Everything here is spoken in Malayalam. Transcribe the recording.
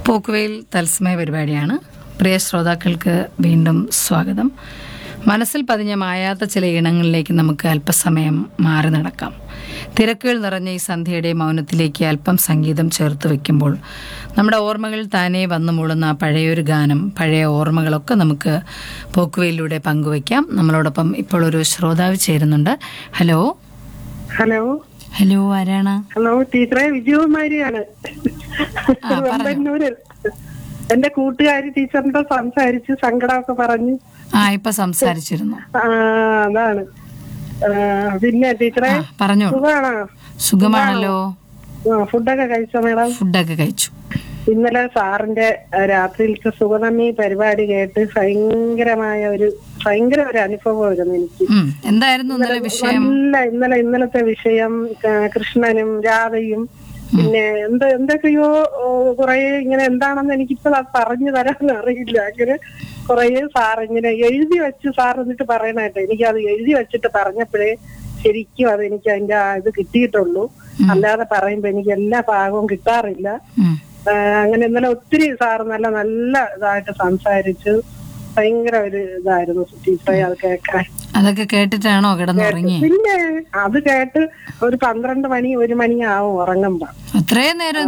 പോക്കുവെയിൽ തത്സമയ പരിപാടിയാണ് പ്രിയ ശ്രോതാക്കൾക്ക് വീണ്ടും സ്വാഗതം മനസ്സിൽ പതിഞ്ഞ മായാത്ത ചില ഇനങ്ങളിലേക്ക് നമുക്ക് അല്പസമയം മാറി നടക്കാം തിരക്കുകൾ നിറഞ്ഞ ഈ സന്ധ്യയുടെ മൗനത്തിലേക്ക് അല്പം സംഗീതം ചേർത്ത് വെക്കുമ്പോൾ നമ്മുടെ ഓർമ്മകൾ താനേ വന്നു മൂളുന്ന ആ പഴയൊരു ഗാനം പഴയ ഓർമ്മകളൊക്കെ നമുക്ക് പോക്കുവെയിലൂടെ പങ്കുവയ്ക്കാം നമ്മളോടൊപ്പം ഇപ്പോൾ ഒരു ശ്രോതാവ് ചേരുന്നുണ്ട് ഹലോ ഹലോ ഹലോ ആരാണ് ഹലോ ടീച്ചറെ വിജയകുമാരിയാണ് വെമ്പന്നൂര് എന്റെ കൂട്ടുകാരി ടീച്ചറിന്റെ സംസാരിച്ച് സങ്കടമൊക്കെ പറഞ്ഞു ആ ഇപ്പൊ സംസാരിച്ചിരുന്നു ആ അതാണ് ആ, പിന്നെ ടീച്ചറെ ആ പറഞ്ഞോളൂ സുഖമാണോ സുഖമാണല്ലോ ആ, ഫുഡൊക്കെ കഴിച്ചോ മേഡം ഫുഡൊക്കെ കഴിച്ചു ഇന്നലെ സാറിന്റെ ആ, രാത്രിയിലത്തെ സുഗതമ്മി പരിപാടി കേട്ട് ഭയങ്കരമായ ഒരു ഭയങ്കര ഒരു അനുഭവമായിരുന്നു എനിക്ക് ഉം. എന്തായിരുന്നു ഇന്നലെ വിഷയം നല്ല ഇന്നലെ ഇന്നലത്തെ വിഷയം ആ, കൃഷ്ണനും രാധയും പിന്നെ എന്ത് എന്തൊക്കെയോ ഓ, കുറേ ഇങ്ങനെ എന്താണെന്ന് എനിക്കിപ്പോ അത് പറഞ്ഞു തരാൻ അറിയില്ല അങ്ങനെ കുറേ സാർ ഇങ്ങനെ എഴുതി വെച്ച് സാർ എന്നിട്ട് പറയണായിട്ട് എനിക്ക് അത് എഴുതി വെച്ചിട്ട് പറഞ്ഞപ്പോഴേ ശരിക്കും അത് എനിക്ക് അതിന്റെ ആ ഇത് കിട്ടിയിട്ടുള്ളൂ അല്ലാതെ പറയുമ്പോ എനിക്ക് എല്ലാ ഭാഗവും കിട്ടാറില്ല ഉം. ആ, അങ്ങനെ ഇന്നലെ ഒത്തിരി സാർ നല്ല നല്ല ഇതായിട്ട് സംസാരിച്ചു ഭയങ്കര ഒരു ഇതായിരുന്നു ടീച്ചറെ അത് കേൾക്കാൻ അതൊക്കെ കേട്ടിട്ടാണോ കിടന്നുറങ്ങി പിന്നെ അത് കേട്ട് ഒരു പന്ത്രണ്ട് മണി ഒരു മണിയാവും ഉറങ്ങുമ്പോ അത്രയും നേരം